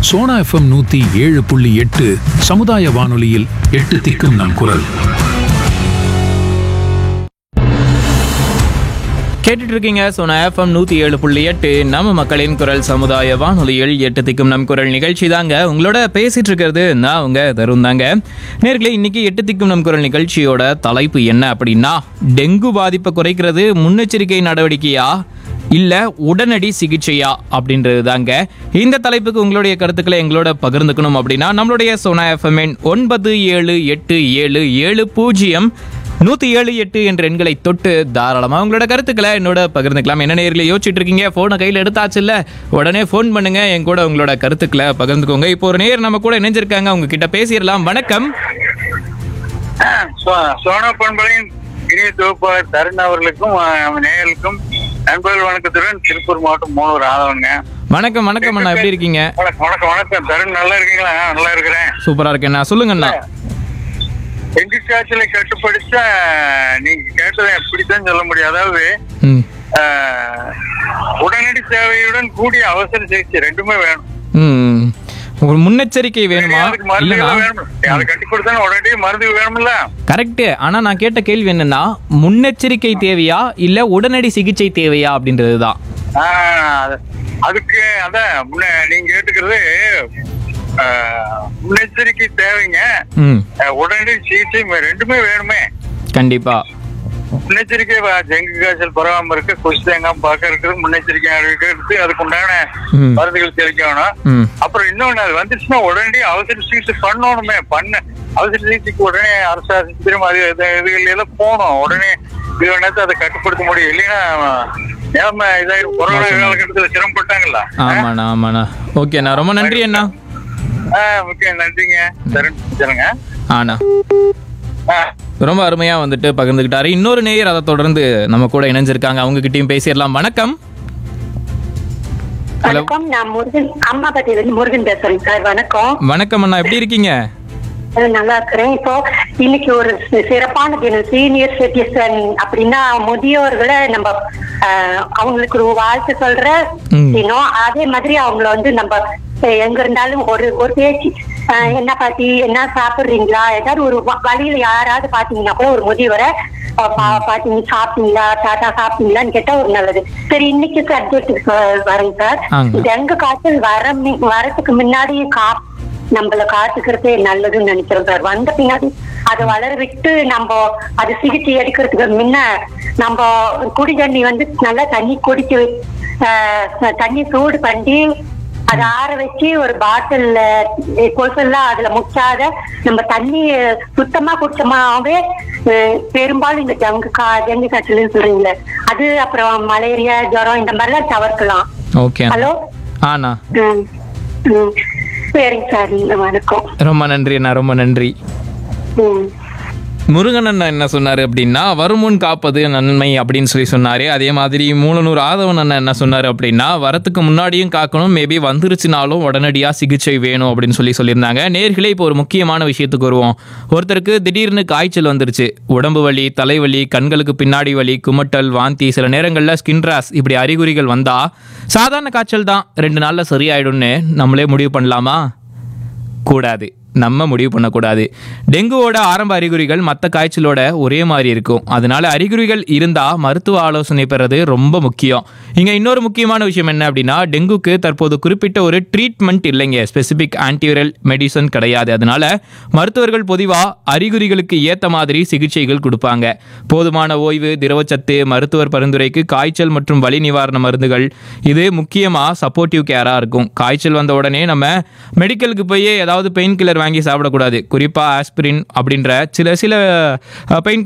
Sona FM நூத்தி ஏழு புள்ளி எட்டு சமுதாய வானொலியில் எட்டு திக்கும் நம் குரல் கேட்டுட்டு இருக்கீங்க சோனா எஃப்எம் நூத்தி ஏழு புள்ளி எட்டு நம்ம மக்களின் குரல் சமுதாய வானொலியில் எட்டு திக்கும் நம் குரல் நிகழ்ச்சி தாங்க உங்களோட பேசிட்டு இருக்கிறது நான் உங்க தருண் தாங்க நேர்களே இன்னைக்கு எட்டு திக்கும் நம் குரல் நிகழ்ச்சியோட தலைப்பு என்ன அப்படின்னா டெங்கு பாதிப்பை குறைக்கிறது முன்னெச்சரிக்கை நடவடிக்கையா இல்ல உடனடி சிகிச்சையா அப்படின்றது தாங்க இந்த தலைப்புக்கு உங்களுடைய கருத்துக்களை எங்களோட பகிர்ந்துக்கணும் அப்படின்னா நம்மளுடைய சோனா எஃப்எம்என் ஒன்பது ஏழு எட்டு ஏழு ஏழு பூஜ்ஜியம் நூத்தி ஏழு எட்டு என்ற எண்களை தொட்டு தாராளமா உங்களோட கருத்துக்களை என்னோட பகிர்ந்துக்கலாம் என்ன நேரில் யோசிச்சுட்டு இருக்கீங்க போனை கையில் எடுத்தாச்சு இல்ல உடனே ஃபோன் பண்ணுங்க என் கூட உங்களோட கருத்துக்களை பகிர்ந்துக்கோங்க இப்போ ஒரு நேர் நம்ம கூட இணைஞ்சிருக்காங்க அவங்க கிட்ட பேசிடலாம் வணக்கம் சோ- சோனா பண்பலையின் இணைய தொகுப்பாளர் தருண் அவர்களுக்கும் அஹ், நேயர்களுக்கும் நண்பர்கள் வணக்கத்துடன் திருப்பூர் மாவட்டம் மூணூர் ஆதவனுங்க வணக்கம் வணக்கம் அண்ணா எப்படி இருக்கீங்க வணக்கம் வணக்கம் வணக்கம் தருண் நல்லா இருக்கீங்களா ஆ, நல்லா இருக்கிறேன் சூப்பரா இருக்கேண்ணா சொல்லுங்க அண்ணா டெங்கு காய்ச்சலை கட்டுப்படுத்த நீங்க கேட்டதை எப்படித்தான் சொல்ல முடியும் அதாவது ம் அஹ், உடனடி சேவையுடன் கூடிய அவசர சிகிச்சை ரெண்டுமே வேணும் ம் ஒரு முன்னெச்சரிக்கை வேணுமா அதுக்கு மருந்துகள் இல்லைண்ணா வேணும் அதை கட்டுப்படுத்தா உடனடி மருந்து வேணும்ல கரெக்ட் ஆனா நான் கேட்ட கேள்வி என்னன்னா முன்னெச்சரிக்கை தேவையா இல்ல உடனடி சிகிச்சை தேவையா அப்படின்றது தான் ஆ, அது- அதுக்கு அதான் முன்ன நீங்க கேட்டுக்கிறது அஹ், முன்னெச்சரிக்கை தேவைங்க ம் அஹ், உடனடி சிகிச்சை மே- ரெண்டுமே வேணுமே கண்டிப்பா முன்னெச்சரிக்கை வ- டெங்கு காய்ச்சல் பரவாம இருக்க கொசு தேங்காம பார்க்க இருக்கிறது முன்னெச்சரிக்கை எடுத்து அதுக்கு உண்டான ம். மருந்துகள் தெளிக்கணும் ம் அப்புறம் இன்னொன்னு அது வந்துச்சுன்னா உடனே அவசர சிகிச்சை பண்ணணுமே பண்ண அவசர சிகிச்சைக்கு உடனே அரசு ஆஸ்பத்திரி அது இது- இதுகள் எல்லாம் போகணும் உடனே இது நேரத்தை அதை கட்டுப்படுத்த முடியும் இல்லைன்னா ஏமா இதாயிரும் கொரோனா காலகட்டத்தில் சிரமப்பட்டாங்கல்ல ஆமாண்ணா ஆமாண்ணா ஓகேண்ணா ரொம்ப நன்றி அண்ணா ஆ ஓகே நன்றிங்க தருண் சொல்லுங்க ஆண்ணா ஆ ரொம்ப அருமையா வந்துட்டு பகிர்ந்துக்கிட்டாரு இன்னொரு நேயர் அதை தொடர்ந்து நம்ம கூட இணைஞ்சிருக்காங்க அவங்க கிட்டயும் பேசிடலாம் வணக்கம் ஹலோ வணக்கம் நான் முருகன் அம்மாபத்தியில இருந்து முருகன் பேசுறேன் சார் வணக்கம் வணக்கம் அண்ணா எப்படி இருக்கீங்க அஹ் நல்லா இருக்கிறேன் இப்போ இன்னைக்கு ஒரு சி- சிறப்பான தினம் சீனியர் சிட்டிசன் அப்படின்னா முதியோர்களை நம்ம அஹ், அவங்களுக்கு ஒரு வாழ்த்து சொல்ற ம். தினம் அதே மாதிரி அவங்கள வந்து நம்ம அஹ், எங்க இருந்தாலும் ஒரு ஒரு பேச்சு அஹ், என்ன பாட்டி என்ன சாப்பிடுறீங்களா ஏதாவது ஒரு வ- வழியில யாராவது பாத்தீங்கன்னா கூட ஒரு முதியவரை அஹ், பா- பாத்தீங்க சாப்பிட்டீங்களா டாட்டா சாப்பிட்டீங்களான்னு கேட்டா ஒரு நல்லது சரி இன்னைக்கு சப்ஜெக்ட்டுக்கு வரேங்க சார் ஆங்க. டெங்கு காய்ச்சல் வர மி- வரதுக்கு முன்னாடி கா நம்மள காத்துக்கிறதே நல்லதுன்னு நினைக்கிறோம் சார் வந்த பின்னாடி அதை வளர விட்டு நம்ம அது சிகிச்சை எடுக்கிறதுக்கு முன்ன நம்ம குடி தண்ணி வந்து நல்லா தண்ணி குடிக்க ஆஹ், தண்ணி சூடு பண்ணி அதை ஆற வச்சு ஒரு பாட்டில்ல கொசெல்லாம் அதுல முச்சாத நம்ம தண்ணி சுத்தமா குடிச்சோமாவே அஹ், பெரும்பாலும் இந்த டெங்கு கா டெங்கு காய்ச்சல் சொல்றீங்களே அது அப்புறம் மலேரியா ஜுரம் இந்த மாதிரிலாம் தவிர்க்கலாம் ஓகே ஹலோ ஆண்ணா ம் ம் சரிங்க சார் வணக்கம் ரொம்ப நன்றி அண்ணா ரொம்ப நன்றி ம் முருகன் அண்ணா என்ன சொன்னாரு அப்படின்னா வருமுன் காப்பது நன்மை அப்படின்னு சொல்லி சொன்னாரு அதே மாதிரி மூலனூர் ஆதவன் அண்ணா என்ன சொன்னாரு அப்படின்னா வரத்துக்கு முன்னாடியும் காக்கணும் மேபி வந்துருச்சுனாலும் உடனடியாக சிகிச்சை வேணும் அப்படின்னு சொல்லி சொல்லியிருந்தாங்க நேர்களே இப்போ ஒரு முக்கியமான விஷயத்துக்கு வருவோம் ஒருத்தருக்கு திடீர்னு காய்ச்சல் வந்துருச்சு உடம்பு வலி தலைவலி கண்களுக்கு பின்னாடி வலி குமட்டல் வாந்தி சில நேரங்களில் ஸ்கின் ராஸ் இப்படி அறிகுறிகள் வந்தா சாதாரண காய்ச்சல் தான் ரெண்டு நாளில் சரியாயிடும்னு நம்மளே முடிவு பண்ணலாமா கூடாது நம்ம முடிவு பண்ணக்கூடாது டெங்குவோட ஆரம்ப அறிகுறிகள் மற்ற காய்ச்சலோட ஒரே மாதிரி இருக்கும் அதனால அறிகுறிகள் இருந்தால் மருத்துவ ஆலோசனை பெறது ரொம்ப முக்கியம் இங்கே இன்னொரு முக்கியமான விஷயம் என்ன அப்படின்னா டெங்குக்கு தற்போது குறிப்பிட்ட ஒரு ட்ரீட்மெண்ட் இல்லைங்க ஸ்பெசிபிக் ஆன்டிவைரல் மெடிசன் கிடையாது அதனால மருத்துவர்கள் பொதுவாக அறிகுறிகளுக்கு ஏற்ற மாதிரி சிகிச்சைகள் கொடுப்பாங்க போதுமான ஓய்வு திரவச்சத்து மருத்துவர் பரிந்துரைக்கு காய்ச்சல் மற்றும் வலி நிவாரண மருந்துகள் இது முக்கியமாக சப்போர்ட்டிவ் கேராக இருக்கும் காய்ச்சல் வந்த உடனே நம்ம மெடிக்கலுக்கு போய் ஏதாவது பெயின் கில்லர் வாங்கி சாப்பிடக்கூடாது குறிப்பாக ஆஸ்பிரின் அப்படின்ற சில சில பெயின்